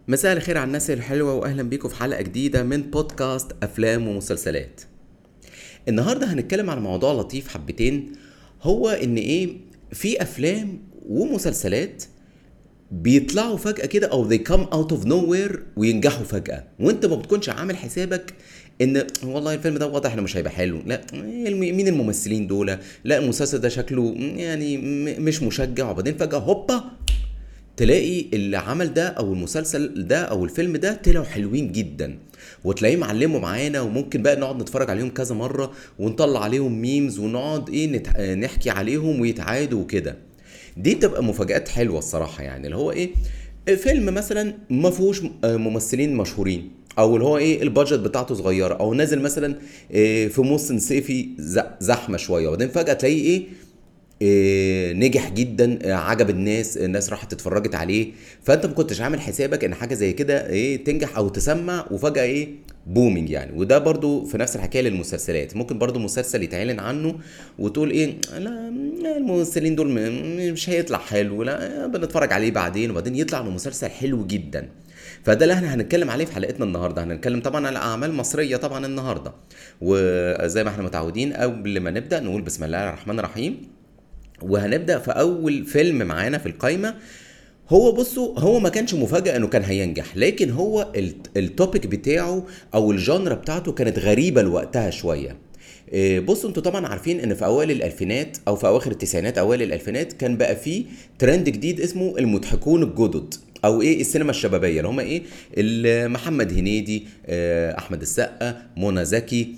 مساء الخير على الناس الحلوة وأهلا بيكم في حلقة جديدة من بودكاست أفلام ومسلسلات النهاردة هنتكلم عن موضوع لطيف حبتين هو إن إيه في أفلام ومسلسلات بيطلعوا فجأة كده أو they come out of nowhere وينجحوا فجأة وأنت ما بتكونش عامل حسابك ان والله الفيلم ده واضح انه مش هيبقى حلو لا مين الممثلين دول لا المسلسل ده شكله يعني مش مشجع وبعدين فجاه هوبا تلاقي العمل ده او المسلسل ده او الفيلم ده طلعوا حلوين جدا وتلاقيه معلموا معانا وممكن بقى نقعد نتفرج عليهم كذا مره ونطلع عليهم ميمز ونقعد ايه نت... نحكي عليهم ويتعادوا وكده دي بتبقى مفاجات حلوه الصراحه يعني اللي هو ايه فيلم مثلا ما فيهوش ممثلين مشهورين او اللي هو ايه البادجت بتاعته صغيره او نازل مثلا في موسم صيفي زحمه شويه وبعدين فجاه تلاقيه ايه إيه نجح جدا إيه عجب الناس الناس راحت اتفرجت عليه فانت ما كنتش عامل حسابك ان حاجه زي كده ايه تنجح او تسمع وفجاه ايه بومينج يعني وده برضو في نفس الحكايه للمسلسلات ممكن برضو مسلسل يتعلن عنه وتقول ايه لا الممثلين دول مش هيطلع حلو لا بنتفرج عليه بعدين وبعدين يطلع انه مسلسل حلو جدا فده اللي احنا هنتكلم عليه في حلقتنا النهارده هنتكلم طبعا على اعمال مصريه طبعا النهارده وزي ما احنا متعودين قبل ما نبدا نقول بسم الله الرحمن الرحيم وهنبدا في اول فيلم معانا في القايمه هو بصوا هو ما كانش مفاجاه انه كان هينجح لكن هو التوبيك بتاعه او الجانرا بتاعته كانت غريبه لوقتها شويه بصوا انتوا طبعا عارفين ان في اوائل الالفينات او في اواخر التسعينات اوائل الالفينات كان بقى فيه ترند جديد اسمه المضحكون الجدد او ايه السينما الشبابيه اللي هم ايه محمد هنيدي احمد السقا منى زكي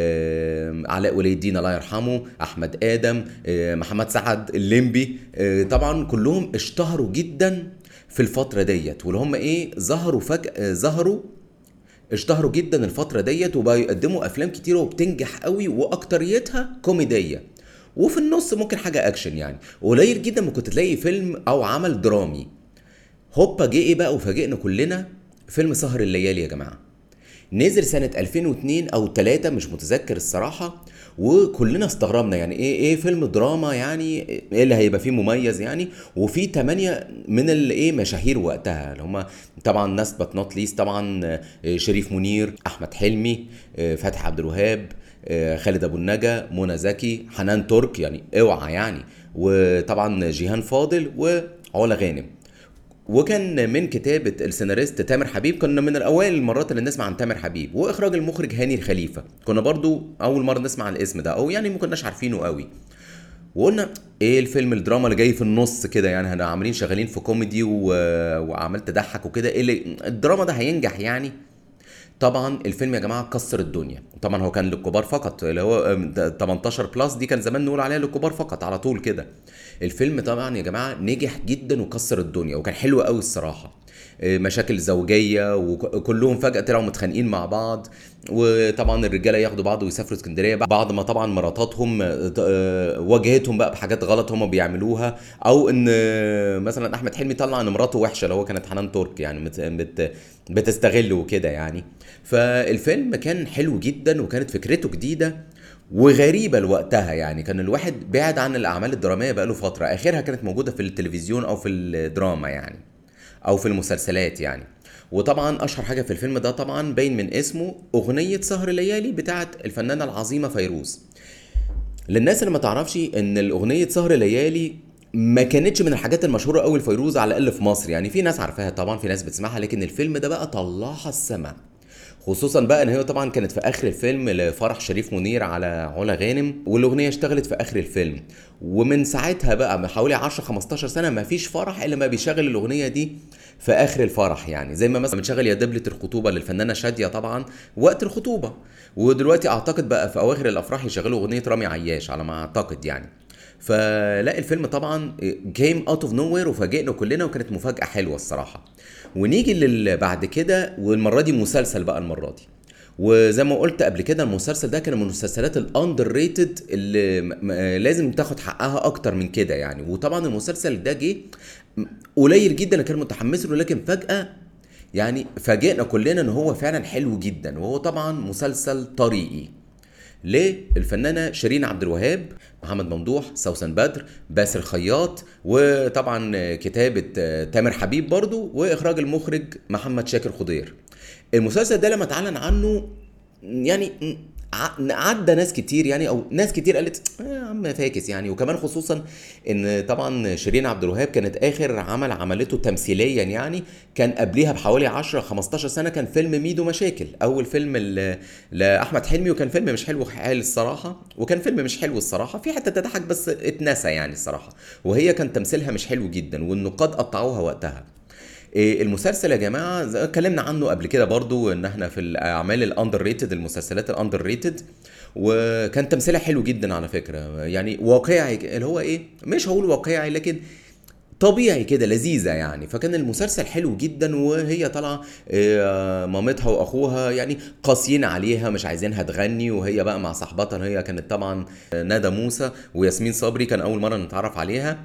علاء ولي الدين الله يرحمه احمد ادم محمد سعد الليمبي طبعا كلهم اشتهروا جدا في الفتره ديت واللي هم ايه ظهروا فجاه ظهروا اشتهروا جدا الفتره ديت وبقوا يقدموا افلام كتيره وبتنجح قوي واكتريتها كوميديه وفي النص ممكن حاجه اكشن يعني قليل جدا ما كنت تلاقي فيلم او عمل درامي هوبا جه ايه بقى وفاجئنا كلنا فيلم سهر الليالي يا جماعه نزل سنة 2002 أو 3 مش متذكر الصراحة وكلنا استغربنا يعني ايه ايه فيلم دراما يعني ايه اللي هيبقى فيه مميز يعني وفي ثمانية من الايه مشاهير وقتها اللي هم طبعا ناس بات نوت ليست طبعا شريف منير احمد حلمي فتحي عبد الوهاب خالد ابو النجا منى زكي حنان ترك يعني اوعى يعني وطبعا جيهان فاضل وعلا غانم وكان من كتابة السيناريست تامر حبيب كنا من الأوائل المرات اللي نسمع عن تامر حبيب وإخراج المخرج هاني الخليفة كنا برضو أول مرة نسمع عن الاسم ده أو يعني ما كناش عارفينه قوي وقلنا ايه الفيلم الدراما اللي جاي في النص كده يعني احنا عاملين شغالين في كوميدي و... وعمال تضحك وكده ايه اللي الدراما ده هينجح يعني طبعا الفيلم يا جماعه كسر الدنيا طبعا هو كان للكبار فقط اللي هو 18 بلس دي كان زمان نقول عليها للكبار فقط على طول كده الفيلم طبعا يا جماعه نجح جدا وكسر الدنيا وكان حلو قوي الصراحه مشاكل زوجيه وكلهم فجاه طلعوا متخانقين مع بعض وطبعا الرجاله ياخدوا بعض ويسافروا اسكندريه بعد ما طبعا مراتاتهم واجهتهم بقى بحاجات غلط هم بيعملوها او ان مثلا احمد حلمي طلع ان مراته وحشه اللي هو كانت حنان ترك يعني بت بتستغله وكده يعني فالفيلم كان حلو جدا وكانت فكرته جديده وغريبه لوقتها يعني كان الواحد بعد عن الاعمال الدراميه بقاله فتره اخرها كانت موجوده في التلفزيون او في الدراما يعني او في المسلسلات يعني وطبعا اشهر حاجه في الفيلم ده طبعا باين من اسمه اغنيه سهر الليالي بتاعه الفنانه العظيمه فيروز للناس اللي ما تعرفش ان الاغنيه سهر الليالي ما كانتش من الحاجات المشهوره قوي لفيروز على الاقل في مصر يعني في ناس عارفاها طبعا في ناس بتسمعها لكن الفيلم ده بقى طلعها السما خصوصا بقى ان هي طبعا كانت في اخر الفيلم لفرح شريف منير على علا غانم والاغنيه اشتغلت في اخر الفيلم ومن ساعتها بقى من حوالي 10 15 سنه ما فيش فرح الا ما بيشغل الاغنيه دي في اخر الفرح يعني زي ما مثلا بنشغل يا دبلة الخطوبه للفنانه شاديه طبعا وقت الخطوبه ودلوقتي اعتقد بقى في اواخر الافراح يشغلوا اغنيه رامي عياش على ما اعتقد يعني فلا الفيلم طبعا جيم اوت اوف نو وير وفاجئنا كلنا وكانت مفاجاه حلوه الصراحه ونيجي للي بعد كده والمره دي مسلسل بقى المره دي وزي ما قلت قبل كده المسلسل ده كان من المسلسلات الاندر ريتد اللي لازم تاخد حقها اكتر من كده يعني وطبعا المسلسل ده جه قليل جدا اللي كان متحمس له لكن فجاه يعني فاجئنا كلنا ان هو فعلا حلو جدا وهو طبعا مسلسل طريقي للفنانه شيرين عبد الوهاب محمد ممدوح سوسن بدر باسل خياط وطبعا كتابه آه، تامر حبيب برضو واخراج المخرج محمد شاكر خضير المسلسل ده لما اتعلن عنه يعني ع- عدى ناس كتير يعني او ناس كتير قالت "آه يا عم فاكس يعني وكمان خصوصا ان طبعا شيرين عبد الوهاب كانت اخر عمل عملته تمثيليا يعني كان قبليها بحوالي 10 15 سنه كان فيلم ميدو مشاكل اول فيلم ل- لاحمد حلمي وكان فيلم مش حلو حال الصراحه وكان فيلم مش حلو الصراحه في حته تضحك بس اتنسى يعني الصراحه وهي كان تمثيلها مش حلو جدا والنقاد قطعوها وقتها إيه المسلسل يا جماعه زي- اتكلمنا عنه قبل كده برضو ان احنا في الاعمال الاندر ريتد المسلسلات الاندر ريتد وكان تمثيلها حلو جدا على فكره يعني واقعي اللي هو ايه مش هقول واقعي لكن طبيعي كده لذيذه يعني فكان المسلسل حلو جدا وهي طالعه آه، مامتها واخوها يعني قاسيين عليها مش عايزينها تغني وهي بقى مع صاحبتها اللي هي كانت طبعا ندى موسى وياسمين صبري كان اول مره نتعرف عليها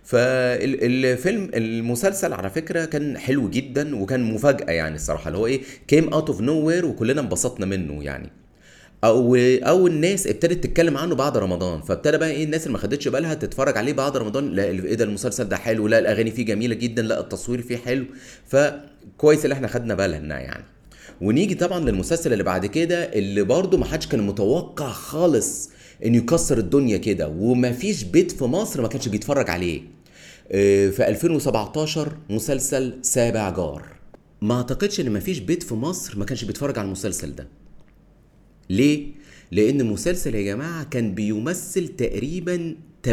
فالفيلم المسلسل على فكره كان حلو جدا وكان مفاجاه يعني الصراحه اللي هو ايه كيم اوت اوف نو وير وكلنا انبسطنا منه يعني او او الناس ابتدت تتكلم عنه بعد رمضان فابتدى بقى ايه الناس اللي ما خدتش بالها تتفرج عليه بعد رمضان لا ايه ده المسلسل ده حلو لا الاغاني فيه جميله جدا لا التصوير فيه حلو فكويس اللي احنا خدنا بالنا يعني ونيجي طبعا للمسلسل اللي بعد كده اللي برضه ما حدش كان متوقع خالص انه يكسر الدنيا كده ومفيش بيت في مصر ما كانش بيتفرج عليه آه، في 2017 مسلسل سابع جار ما اعتقدش ان مفيش بيت في مصر ما كانش بيتفرج على المسلسل ده ليه؟ لأن المسلسل يا جماعة كان بيمثل تقريبا 80%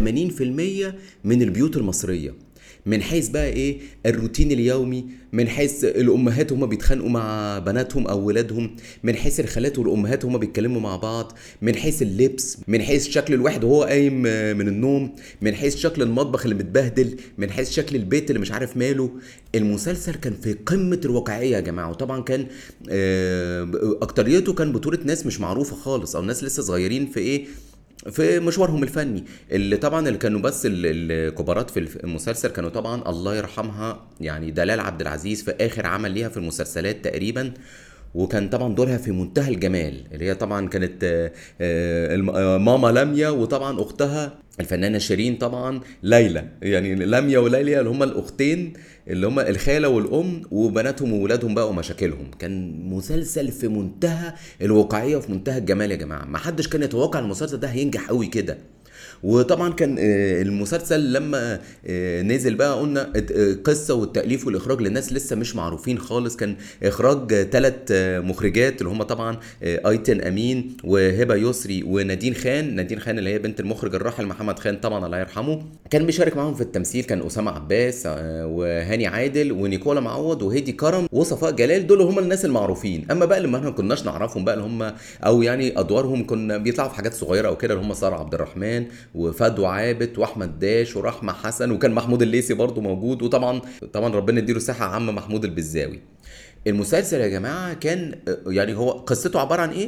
من البيوت المصرية من حيث بقى ايه الروتين اليومي من حيث الامهات هما بيتخانقوا مع بناتهم او ولادهم من حيث الخالات والامهات هما بيتكلموا مع بعض من حيث اللبس من حيث شكل الواحد وهو قايم آه، من النوم من حيث شكل المطبخ اللي متبهدل من حيث شكل البيت اللي مش عارف ماله المسلسل كان في قمة الواقعية يا جماعة وطبعا كان آه، اكتريته كان بطولة ناس مش معروفة خالص او ناس لسه صغيرين في ايه في مشوارهم الفني اللي طبعا اللي كانوا بس ال- الكبارات في الف- المسلسل كانوا طبعا الله يرحمها يعني دلال عبد العزيز في اخر عمل ليها في المسلسلات تقريبا وكان طبعا دورها في منتهى الجمال اللي هي طبعا كانت آه، آه، الم- آه، ماما لميا وطبعا اختها الفنانه شيرين طبعا ليلى يعني لميا وليلى اللي هما الاختين اللي هما الخاله والام وبناتهم وولادهم بقى ومشاكلهم كان مسلسل في منتهى الواقعيه وفي منتهى الجمال يا جماعه ما حدش كان يتوقع المسلسل ده هينجح قوي كده وطبعا كان آه، المسلسل لما آه، نزل بقى قلنا الت- آه، القصه والتاليف والاخراج للناس لسه مش معروفين خالص كان اخراج ثلاث مخرجات اللي هم طبعا آه، ايتن امين وهبه يسري ونادين خان نادين خان اللي هي بنت المخرج الراحل محمد خان طبعا الله يرحمه كان بيشارك معاهم في التمثيل كان اسامه عباس آه، وهاني عادل ونيكولا معوض وهيدي كرم وصفاء جلال دول هم الناس المعروفين اما بقى اللي ما كناش نعرفهم بقى اللي هم او يعني ادوارهم كنا بيطلعوا في حاجات صغيره او كده اللي هم ساره عبد الرحمن وفدوى عابد واحمد داش ورحمه حسن وكان محمود الليثي برضو موجود وطبعا طبعا ربنا يديله الصحه عم محمود البزاوي المسلسل يا جماعه كان آه، يعني هو قصته عباره عن ايه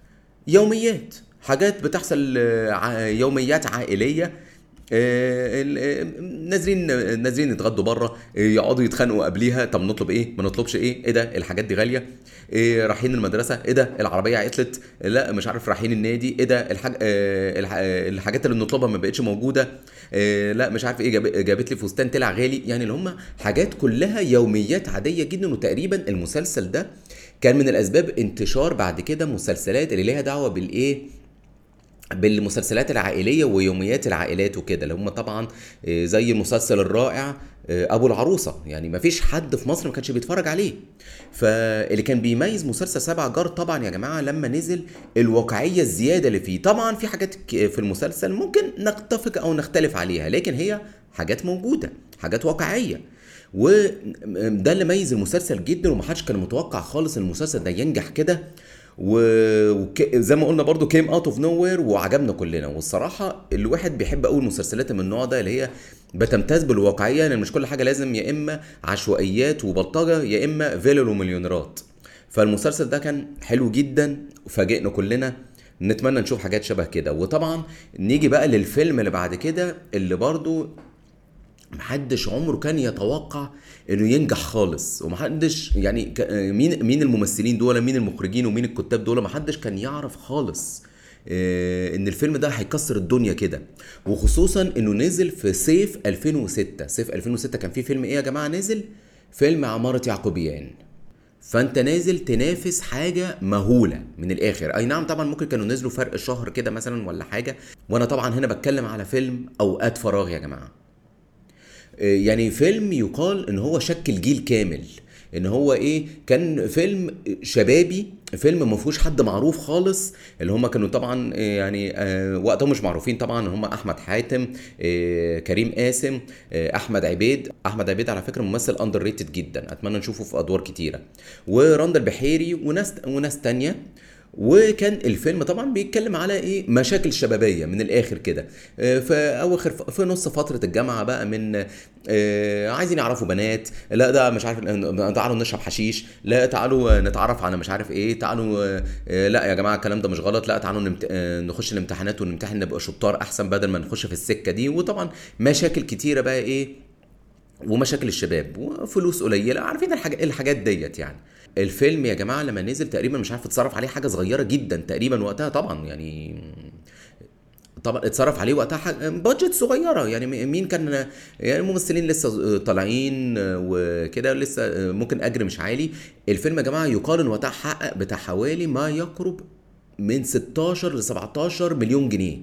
يوميات حاجات بتحصل آه، ع- يوميات عائليه آه، ال- آه، نازلين نازلين يتغدوا بره آه، يقعدوا يتخانقوا قبليها طب نطلب ايه ما نطلبش ايه ايه ده الحاجات دي غاليه إيه رايحين المدرسه ايه ده العربيه عطلت لا مش عارف رايحين النادي ايه ده الحاج... آه، الح... آه، الحاجات اللي بنطلبها ما بقتش موجوده آه، لا مش عارف ايه جاب... جابت لي فستان طلع غالي يعني اللي هم حاجات كلها يوميات عاديه جدا وتقريبا المسلسل ده كان من الاسباب انتشار بعد كده مسلسلات اللي ليها دعوه بالايه بالمسلسلات العائليه ويوميات العائلات وكده اللي هم طبعا آه، زي المسلسل الرائع آه، ابو العروسه يعني ما فيش حد في مصر ما كانش بيتفرج عليه فاللي كان بيميز مسلسل سبع جار طبعا يا جماعه لما نزل الواقعيه الزياده اللي فيه طبعا في حاجات ك- في المسلسل ممكن نتفق او نختلف عليها لكن هي حاجات موجوده حاجات واقعيه وده اللي ميز المسلسل جدا ومحدش كان متوقع خالص ان المسلسل ده ينجح كده وزي ما قلنا برضو كيم اوت اوف نو وير وعجبنا كلنا والصراحه الواحد بيحب قوي المسلسلات من النوع ده اللي هي بتمتاز بالواقعيه يعني مش كل حاجه لازم يا اما عشوائيات وبلطجه يا اما فيلل ومليونيرات فالمسلسل ده كان حلو جدا وفاجئنا كلنا نتمنى نشوف حاجات شبه كده وطبعا نيجي بقى للفيلم اللي بعد كده اللي برضو محدش عمره كان يتوقع انه ينجح خالص ومحدش يعني ك- مين مين الممثلين دول مين المخرجين ومين الكتاب دول محدش كان يعرف خالص آه، ان الفيلم ده هيكسر الدنيا كده وخصوصا انه نزل في صيف 2006 صيف 2006 كان في فيلم ايه يا جماعه نزل فيلم عماره يعقوبيان فانت نازل تنافس حاجه مهوله من الاخر اي نعم طبعا ممكن كانوا نزلوا فرق شهر كده مثلا ولا حاجه وانا طبعا هنا بتكلم على فيلم اوقات فراغ يا جماعه آه، يعني فيلم يقال ان هو شكل جيل كامل ان هو ايه كان فيلم شبابي فيلم ما فيهوش حد معروف خالص اللي هم كانوا طبعا آه، يعني آه، وقتهم مش معروفين طبعا هم احمد حاتم آه، كريم قاسم آه، احمد عبيد احمد عبيد على فكره ممثل اندر ريتد جدا اتمنى نشوفه في ادوار كتيره ورندا البحيري وناس وناس تانية وكان الفيلم طبعا بيتكلم على ايه مشاكل شبابيه من الاخر كده آه، في اواخر في نص فتره الجامعه بقى من آه، عايزين يعرفوا بنات لا ده مش عارف آه، تعالوا نشرب حشيش لا تعالوا نتعرف على مش عارف ايه تعالوا آه، آه، لا يا جماعه الكلام ده مش غلط لا تعالوا نمت... آه، نخش الامتحانات ونمتحن نبقى شطار احسن بدل ما نخش في السكه دي وطبعا مشاكل كتيره بقى ايه ومشاكل الشباب وفلوس قليله عارفين الحاجات الحاجات ديت يعني الفيلم يا جماعه لما نزل تقريبا مش عارف اتصرف عليه حاجه صغيره جدا تقريبا وقتها طبعا يعني طبعا اتصرف عليه وقتها حاجة بادجت صغيره يعني مين كان يعني الممثلين لسه طالعين وكده لسه ممكن اجر مش عالي الفيلم يا جماعه يقال ان وقتها حقق بتاع حوالي ما يقرب من 16 ل 17 مليون جنيه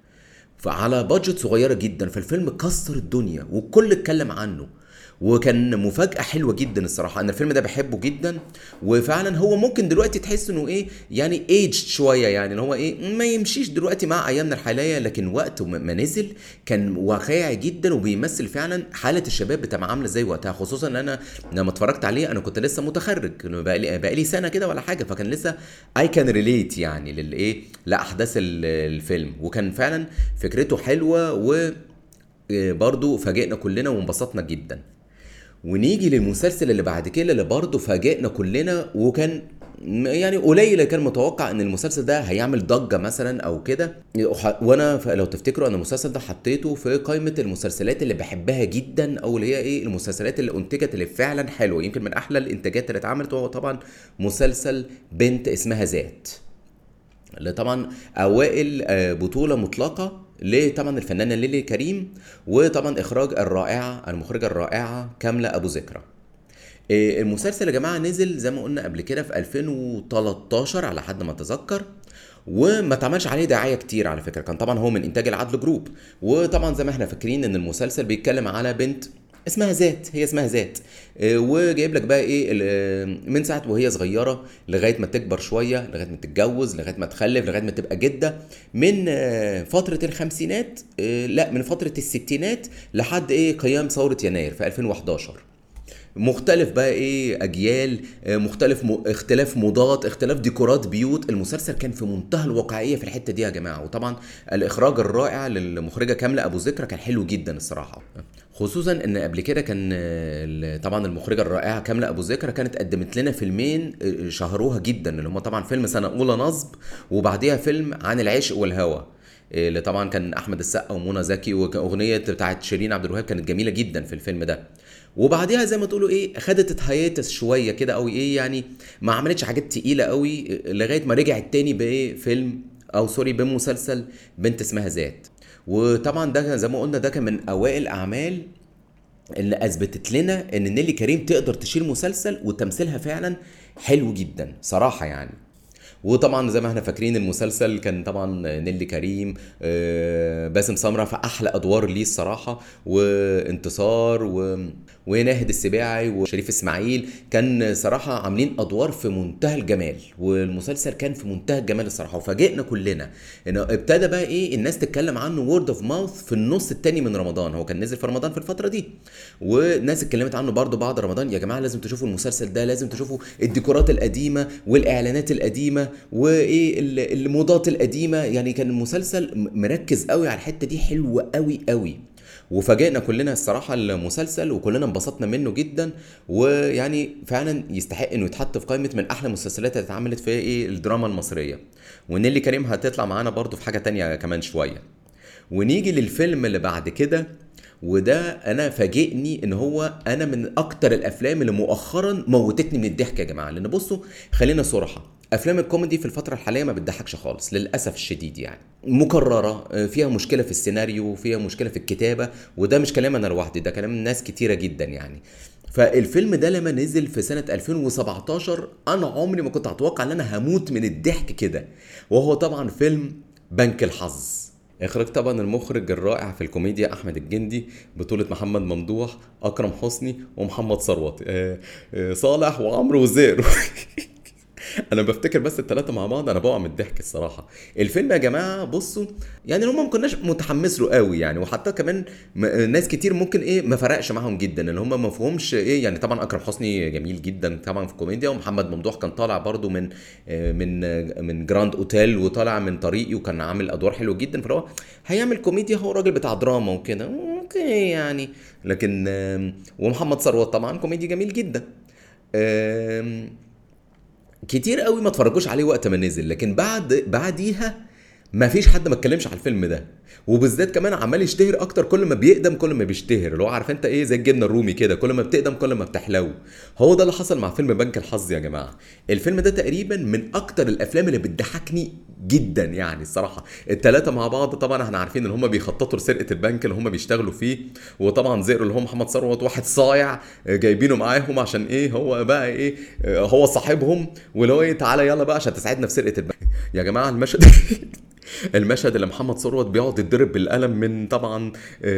فعلى بادجت صغيره جدا فالفيلم كسر الدنيا والكل اتكلم عنه وكان مفاجأة حلوة جدا الصراحة أنا الفيلم ده بحبه جدا وفعلا هو ممكن دلوقتي تحس إنه إيه يعني ايجد شوية يعني اللي هو إيه ما يمشيش دلوقتي مع أيامنا الحالية لكن وقت ما ما نزل كان واقعي جدا وبيمثل فعلا حالة الشباب بتبقى عاملة إزاي وقتها خصوصا إن أنا لما اتفرجت عليه أنا كنت لسه متخرج بقالي بقالي سنة كده ولا حاجة فكان لسه اي كان ريليت يعني للإيه لأحداث ال- الفيلم وكان فعلا فكرته حلوة و برضه فاجئنا كلنا وانبسطنا جدا ونيجي للمسلسل اللي بعد كده اللي برضه فاجئنا كلنا وكان م- يعني قليل اللي كان متوقع ان المسلسل ده هيعمل ضجه مثلا او كده وح- وانا ف- لو تفتكروا انا المسلسل ده حطيته في قائمه المسلسلات اللي بحبها جدا او اللي هي ايه المسلسلات اللي انتجت اللي فعلا حلوه يمكن من احلى الانتاجات اللي اتعملت وهو طبعا مسلسل بنت اسمها ذات اللي طبعا اوائل آه، بطوله مطلقه لطبعا الفنانه ليلي كريم وطبعا اخراج الرائعه المخرجه الرائعه كامله ابو ذكرى آه، المسلسل يا جماعه نزل زي ما قلنا قبل كده في 2013 على حد ما اتذكر وما اتعملش عليه دعايه كتير على فكره كان طبعا هو من انتاج العدل جروب وطبعا زي ما احنا فاكرين ان المسلسل بيتكلم على بنت اسمها ذات هي اسمها ذات آه، وجايب لك بقى ايه ال- من ساعه وهي صغيره لغايه ما تكبر شويه لغايه ما تتجوز لغايه ما تخلف لغايه ما تبقى جده من آه، فتره الخمسينات آه، لا من فتره الستينات لحد ايه قيام ثوره يناير في 2011 مختلف بقى ايه اجيال آه، مختلف م... اختلاف موضات اختلاف ديكورات بيوت المسلسل كان في منتهى الواقعيه في الحته دي يا جماعه وطبعا الاخراج الرائع للمخرجه كامله ابو ذكرى كان حلو جدا الصراحه خصوصا ان قبل كده كان آه، ال- طبعا المخرجه الرائعه كامله ابو ذكرى كانت قدمت لنا فيلمين آه، شهروها جدا اللي هم طبعا فيلم سنه اولى نصب وبعديها فيلم عن العشق والهوى اللي طبعا كان احمد السقا ومنى زكي واغنيه بتاعت شيرين عبد الوهاب كانت جميله جدا في الفيلم ده وبعديها زي ما تقولوا ايه خدت هياتس شويه كده او ايه يعني ما عملتش حاجات تقيله قوي لغايه ما رجعت تاني بايه فيلم او سوري بمسلسل بنت اسمها ذات وطبعا ده زي ما قلنا ده كان من اوائل اعمال اللي اثبتت لنا ان نيلي كريم تقدر تشيل مسلسل وتمثيلها فعلا حلو جدا صراحه يعني وطبعا زي ما احنا فاكرين المسلسل كان طبعا نيلي كريم آه، باسم سمرة في احلى ادوار ليه الصراحه وانتصار و... وناهد السباعي وشريف اسماعيل كان صراحه عاملين ادوار في منتهى الجمال والمسلسل كان في منتهى الجمال الصراحه وفاجئنا كلنا انه ابتدى بقى ايه الناس تتكلم عنه وورد اوف ماوث في النص التاني من رمضان هو كان نزل في رمضان في الفتره دي والناس اتكلمت عنه برضو بعد رمضان يا جماعه لازم تشوفوا المسلسل ده لازم تشوفوا الديكورات القديمه والاعلانات القديمه وايه ال- الموضات القديمه يعني كان المسلسل م- مركز قوي على الحته دي حلو قوي قوي وفاجئنا كلنا الصراحه المسلسل وكلنا انبسطنا منه جدا ويعني فعلا يستحق انه يتحط في قائمه من احلى المسلسلات اللي اتعملت في ايه الدراما المصريه ونيلي كريم هتطلع معانا برضو في حاجه تانية كمان شويه ونيجي للفيلم اللي بعد كده وده انا فاجئني ان هو انا من اكتر الافلام اللي مؤخرا موتتني من الضحك يا جماعه لان بصوا خلينا صراحه افلام الكوميدي في الفتره الحاليه ما بتضحكش خالص للاسف الشديد يعني مكرره آه، فيها مشكله في السيناريو فيها مشكله في الكتابه وده مش كلام انا لوحدي ده كلام ناس كتيره جدا يعني فالفيلم ده لما نزل في سنة 2017 أنا عمري ما كنت أتوقع إن أنا هموت من الضحك كده وهو طبعا فيلم بنك الحظ إخراج طبعا المخرج الرائع في الكوميديا أحمد الجندي بطولة محمد ممدوح أكرم حسني ومحمد ثروت آه، آه، صالح وعمرو وزير انا بفتكر بس الثلاثه مع بعض انا بقع من الضحك الصراحه الفيلم يا جماعه بصوا يعني هم ما كناش متحمس له قوي يعني وحتى كمان م- ناس كتير ممكن ايه ما فرقش معاهم جدا ان هم ما فهمش ايه يعني طبعا اكرم حسني جميل جدا طبعا في الكوميديا ومحمد ممدوح كان طالع برضو من آه، من آه، من جراند اوتيل وطالع من طريقي وكان عامل ادوار حلوه جدا فهو هيعمل كوميديا هو راجل بتاع دراما وكده اوكي يعني لكن آم، ومحمد ثروت طبعا كوميدي جميل جدا آم، كتير قوي ما اتفرجوش عليه وقت ما نزل لكن بعد بعديها ما فيش حد ما اتكلمش على الفيلم ده وبالذات كمان عمال يشتهر اكتر كل ما بيقدم كل ما بيشتهر اللي هو عارف انت ايه زي الجبنه الرومي كده كل ما بتقدم كل ما بتحلو هو ده اللي حصل مع فيلم بنك الحظ يا جماعه الفيلم ده تقريبا من اكتر الافلام اللي بتضحكني جدا يعني الصراحه الثلاثه مع بعض طبعا احنا عارفين ان هم بيخططوا لسرقه البنك اللي هم بيشتغلوا فيه وطبعا زئروا اللي هو محمد ثروت واحد صايع آه، جايبينه معاهم عشان ايه هو بقى ايه آه، هو صاحبهم واللي هو ايه تعالى يلا بقى عشان تساعدنا في سرقه البنك يا جماعه المشهد المشهد اللي محمد ثروت بيقعد يتضرب بالقلم من طبعا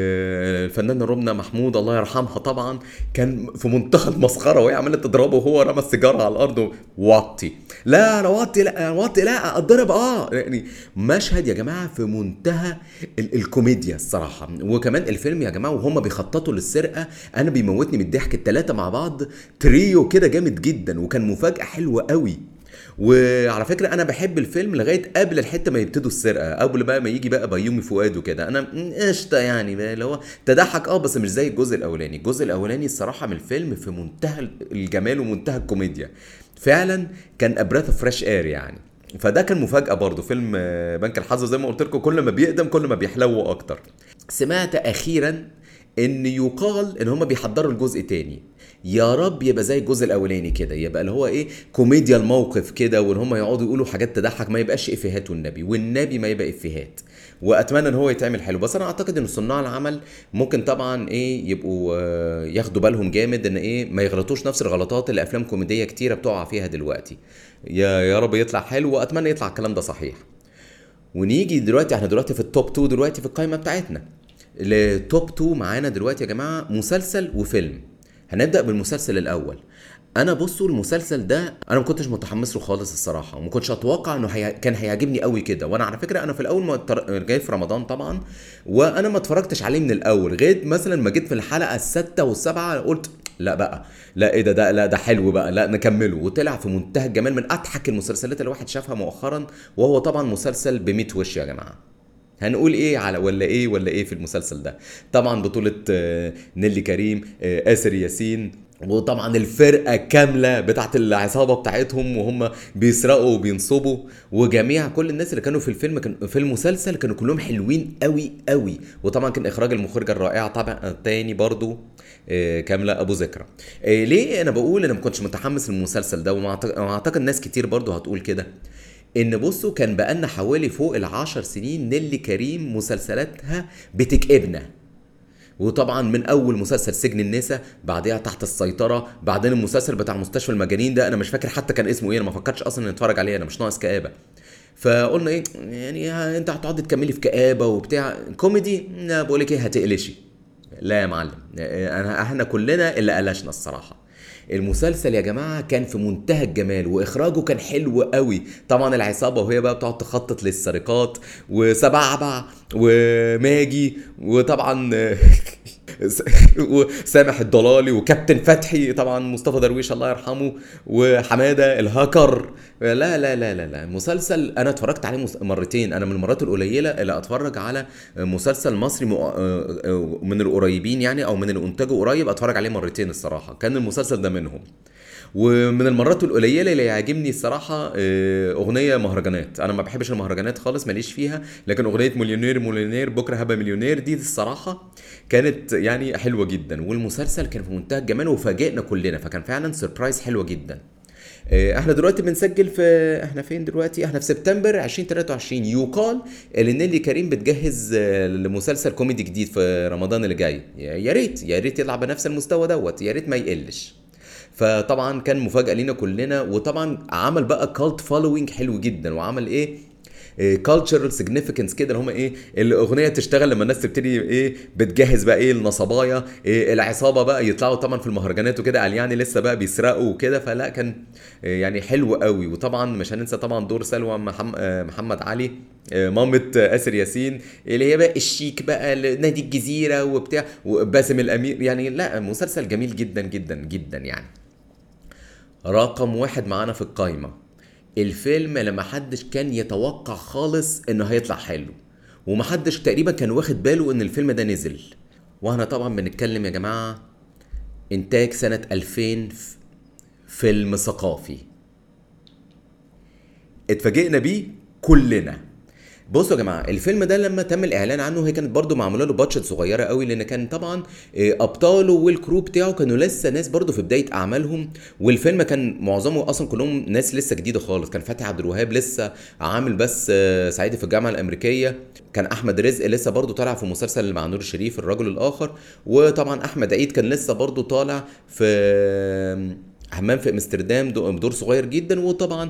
آه، الفنانه رمنة محمود الله يرحمها طبعا كان في منتهى المسخره وهي عماله تضربه وهو رمى السيجاره على الارض وطي لا انا وطي لا أنا وطي لا اتضرب اه يعني مشهد يا جماعه في منتهى ال- الكوميديا الصراحه وكمان الفيلم يا جماعه وهم بيخططوا للسرقه انا بيموتني من الضحك الثلاثه مع بعض تريو كده جامد جدا وكان مفاجاه حلوه قوي وعلى فكره انا بحب الفيلم لغايه قبل الحته ما يبتدوا السرقه قبل بقى ما يجي بقى بيومي فؤاد وكده انا م- قشطه يعني بقى اللي هو تضحك اه بس مش زي الجزء الاولاني الجزء الاولاني الصراحه من الفيلم في منتهى الجمال ومنتهى الكوميديا فعلا كان ابراث فريش اير يعني فده كان مفاجاه برضه فيلم آه، بنك الحظ زي ما قلت لكم كل ما بيقدم كل ما بيحلو اكتر سمعت اخيرا ان يقال ان هم بيحضروا الجزء تاني يا رب يبقى زي الجزء الاولاني كده يبقى اللي هو ايه كوميديا الموقف كده وان هم يقعدوا يقولوا حاجات تضحك ما يبقاش افيهات والنبي والنبي ما يبقى افيهات واتمنى ان هو يتعمل حلو بس انا اعتقد ان صناع العمل ممكن طبعا ايه يبقوا آه، ياخدوا بالهم جامد ان ايه ما يغلطوش نفس الغلطات اللي افلام كوميديه كتيره بتقع فيها دلوقتي يا يا رب يطلع حلو واتمنى يطلع الكلام ده صحيح ونيجي دلوقتي احنا دلوقتي في التوب 2 دلوقتي في القائمه بتاعتنا التوب 2 معانا دلوقتي يا جماعه مسلسل وفيلم هنبدا بالمسلسل الاول انا بصوا المسلسل ده انا ما كنتش متحمس له خالص الصراحه وما كنتش اتوقع انه هي... كان هيعجبني قوي كده وانا على فكره انا في الاول ما اتر... جاي في رمضان طبعا وانا ما اتفرجتش عليه من الاول لغايه مثلا ما جيت في الحلقه السادسه والسابعه قلت لا بقى لا ايه ده ده لا ده حلو بقى لا نكمله وطلع في منتهى الجمال من اضحك المسلسلات اللي الواحد شافها مؤخرا وهو طبعا مسلسل ب وش يا جماعه هنقول ايه على ولا ايه ولا ايه في المسلسل ده طبعا بطولة آه، نيلي كريم آه، آسر ياسين وطبعا الفرقة كاملة بتاعت العصابة بتاعتهم وهم بيسرقوا وبينصبوا وجميع كل الناس اللي كانوا في الفيلم كان في المسلسل كانوا كلهم حلوين قوي قوي وطبعا كان اخراج المخرجة الرائعة طبعا تاني برضو آه، كاملة ابو ذكرى آه، ليه انا بقول انا ما كنتش متحمس للمسلسل ده وأعتقد- واعتقد ناس كتير برضو هتقول كده ان بصوا كان بقالنا حوالي فوق العشر سنين نيلي كريم مسلسلاتها بتكئبنا وطبعا من اول مسلسل سجن النساء بعدها تحت السيطره بعدين المسلسل بتاع مستشفى المجانين ده انا مش فاكر حتى كان اسمه ايه انا ما فكرتش اصلا نتفرج عليه انا مش ناقص كآبه فقلنا ايه يعني ها- انت هتقعدي تكملي في كآبه وبتاع كوميدي لا بقول لك ايه هتقلشي لا يا معلم انا احنا كلنا اللي قلشنا الصراحه المسلسل يا جماعه كان في منتهى الجمال واخراجه كان حلو قوي طبعا العصابه وهي بقى بتقعد تخطط للسرقات وسبعبع وماجي وطبعا وسامح الضلالي وكابتن فتحي طبعا مصطفى درويش الله يرحمه وحماده الهاكر لا لا لا لا لا مسلسل انا اتفرجت عليه مس- مرتين انا من المرات القليله اللي اتفرج على مسلسل مصري مؤ- من القريبين يعني او من اللي انتاجه قريب اتفرج عليه مرتين الصراحه كان المسلسل ده منهم ومن المرات القليله اللي يعجبني الصراحه آه، اغنيه مهرجانات انا ما بحبش المهرجانات خالص ماليش فيها لكن اغنيه مليونير مليونير بكره هبقى مليونير دي الصراحه كانت يعني حلوه جدا والمسلسل كان في منتهى الجمال وفاجئنا كلنا فكان فعلا سربرايز حلوه جدا آه، احنا دلوقتي بنسجل في احنا فين دلوقتي احنا في سبتمبر 2023 يقال ان نيلي كريم بتجهز آه، لمسلسل كوميدي جديد في رمضان اللي جاي يا ريت يا ريت يطلع بنفس المستوى دوت يا ريت ما يقلش فطبعا كان مفاجاه لينا كلنا وطبعا عمل بقى كالت فولوينج حلو جدا وعمل ايه كالتشرال سيجنيفيكانس كده اللي هم ايه الاغنيه تشتغل لما الناس تبتدي ايه بتجهز بقى ايه النصبايا إيه العصابه بقى يطلعوا طبعا في المهرجانات وكده قال يعني لسه بقى بيسرقوا وكده فلا كان إيه يعني حلو قوي وطبعا مش هننسى طبعا دور سلوى محمد علي مامة آسر ياسين اللي هي بقى الشيك بقى نادي الجزيرة وبتاع وباسم الأمير يعني لا مسلسل جميل جدا جدا جدا يعني رقم واحد معانا في القايمة الفيلم اللي محدش كان يتوقع خالص انه هيطلع حلو ومحدش تقريبا كان واخد باله ان الفيلم ده نزل واحنا طبعا بنتكلم يا جماعة انتاج سنة 2000 فيلم ثقافي اتفاجئنا بيه كلنا بصوا يا جماعه الفيلم ده لما تم الاعلان عنه هي كانت برضو معموله له بادجت صغيره قوي لان كان طبعا آه، ابطاله والكرو بتاعه كانوا لسه ناس برضو في بدايه اعمالهم والفيلم كان معظمه اصلا كلهم ناس لسه جديده خالص كان فتحي عبد الوهاب لسه عامل بس آه، صعيدي في الجامعه الامريكيه كان احمد رزق لسه برضو طالع في مسلسل مع نور الشريف الرجل الاخر وطبعا احمد عيد كان لسه برضو طالع في حمام في امستردام بدور صغير جدا وطبعا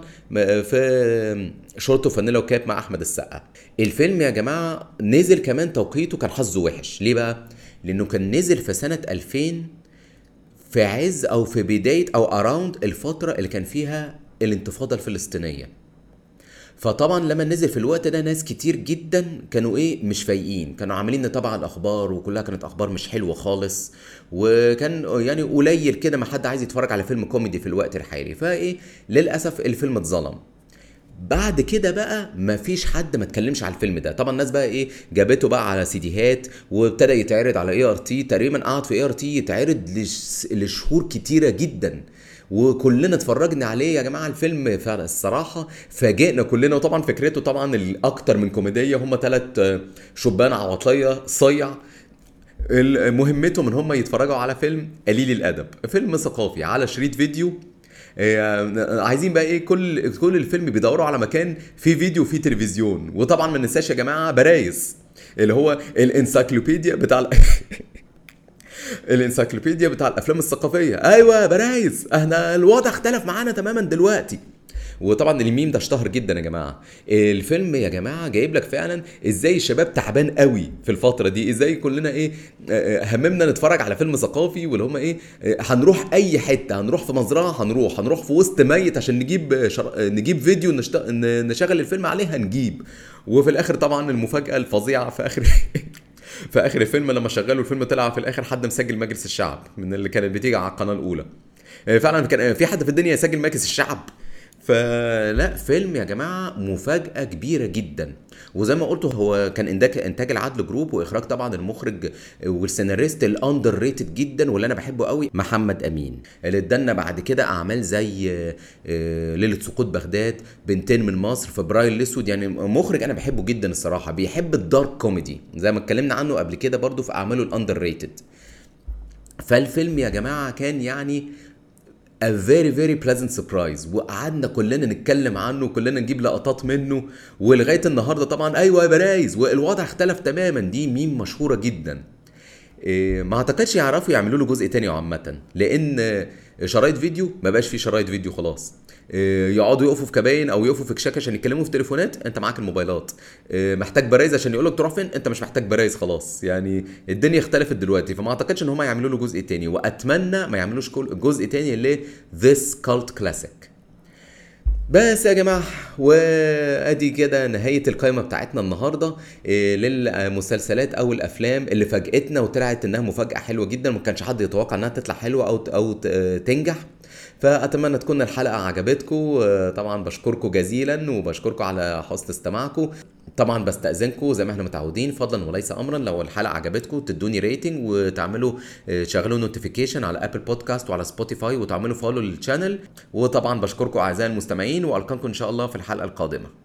في شورت وفانيلا وكاب مع احمد السقا الفيلم يا جماعه نزل كمان توقيته كان حظه وحش ليه بقى لانه كان نزل في سنه 2000 في عز او في بدايه او اراوند الفتره اللي كان فيها الانتفاضه الفلسطينيه فطبعا لما نزل في الوقت ده ناس كتير جدا كانوا ايه مش فايقين كانوا عاملين نتابع الاخبار وكلها كانت اخبار مش حلوه خالص وكان يعني قليل كده ما حد عايز يتفرج على فيلم كوميدي في الوقت الحالي فايه للاسف الفيلم اتظلم بعد كده بقى مفيش حد ما اتكلمش على الفيلم ده طبعا الناس بقى ايه جابته بقى على سيديهات وابتدى يتعرض على اي ار تي تقريبا قعد في اي ار تي يتعرض لشهور كتيره جدا وكلنا اتفرجنا عليه يا جماعه الفيلم فعلا الصراحه فاجئنا كلنا وطبعا فكرته طبعا الاكتر من كوميديه هم ثلاث شبان عواطليه صيع مهمتهم ان هم يتفرجوا على فيلم قليل الادب فيلم ثقافي على شريط فيديو آه، عايزين بقى ايه كل كل الفيلم بيدوروا على مكان فيه فيديو وفيه تلفزيون وطبعا ما ننساش يا جماعه برايس اللي هو الانسايكلوبيديا بتاع الانسايكلوبيديا بتاع الافلام الثقافيه ايوه برايز احنا الوضع اختلف معانا تماما دلوقتي وطبعا الميم ده اشتهر جدا يا جماعه الفيلم يا جماعه جايب لك فعلا ازاي الشباب تعبان قوي في الفتره دي ازاي كلنا ايه آه، آه، هممنا نتفرج على فيلم ثقافي واللي هم ايه آه، هنروح اي حته هنروح في مزرعه هنروح هنروح في وسط ميت عشان نجيب شر... نجيب فيديو نشت... نشغل الفيلم عليه هنجيب وفي الاخر طبعا المفاجاه الفظيعه في اخر في اخر الفيلم لما شغلوا الفيلم طلع في الاخر حد مسجل مجلس الشعب من اللي كانت بتيجي على القناه الاولى فعلا كان في حد في الدنيا يسجل مجلس الشعب فلا فيلم يا جماعه مفاجاه كبيره جدا وزي ما قلت هو كان انتاج انتاج العدل جروب واخراج طبعا المخرج والسيناريست الاندر ريتد جدا واللي انا بحبه قوي محمد امين اللي ادانا بعد كده اعمال زي آه، ليله سقوط بغداد بنتين من مصر فبراير الاسود يعني مخرج انا بحبه جدا الصراحه بيحب الدارك كوميدي زي ما اتكلمنا عنه قبل كده برضو في اعماله الاندر ريتد فالفيلم يا جماعه كان يعني a very very pleasant surprise وقعدنا كلنا نتكلم عنه وكلنا نجيب لقطات منه ولغايه النهارده طبعا ايوه يا برايز والوضع اختلف تماما دي ميم مشهوره جدا إيه ما اعتقدش يعرفوا يعملوا له جزء تاني عامه لان شرايط فيديو ما بقاش فيه شرايط فيديو خلاص إيه، يقعدوا يقفوا في كباين او يقفوا في كشاك عشان يتكلموا في تليفونات انت معاك الموبايلات إيه، محتاج برايز عشان يقول لك تروح فين انت مش محتاج برايز خلاص يعني الدنيا اختلفت دلوقتي فما اعتقدش ان هم يعملوا له جزء تاني واتمنى ما يعملوش جزء تاني ل This Cult Classic بس يا جماعه وادي كده نهايه القائمه بتاعتنا النهارده إيه، للمسلسلات او الافلام اللي فاجئتنا وطلعت انها مفاجاه حلوه جدا ما كانش حد يتوقع انها تطلع حلوه او او تنجح فاتمنى تكون الحلقه عجبتكم طبعا بشكركم جزيلا وبشكركم على حسن استماعكم طبعا بستأذنكم زي ما احنا متعودين فضلا وليس امرا لو الحلقه عجبتكم تدوني ريتنج وتعملوا تشغلوا نوتيفيكيشن على ابل بودكاست وعلى سبوتيفاي وتعملوا فولو للشانل وطبعا بشكركم اعزائي المستمعين والقاكم ان شاء الله في الحلقه القادمه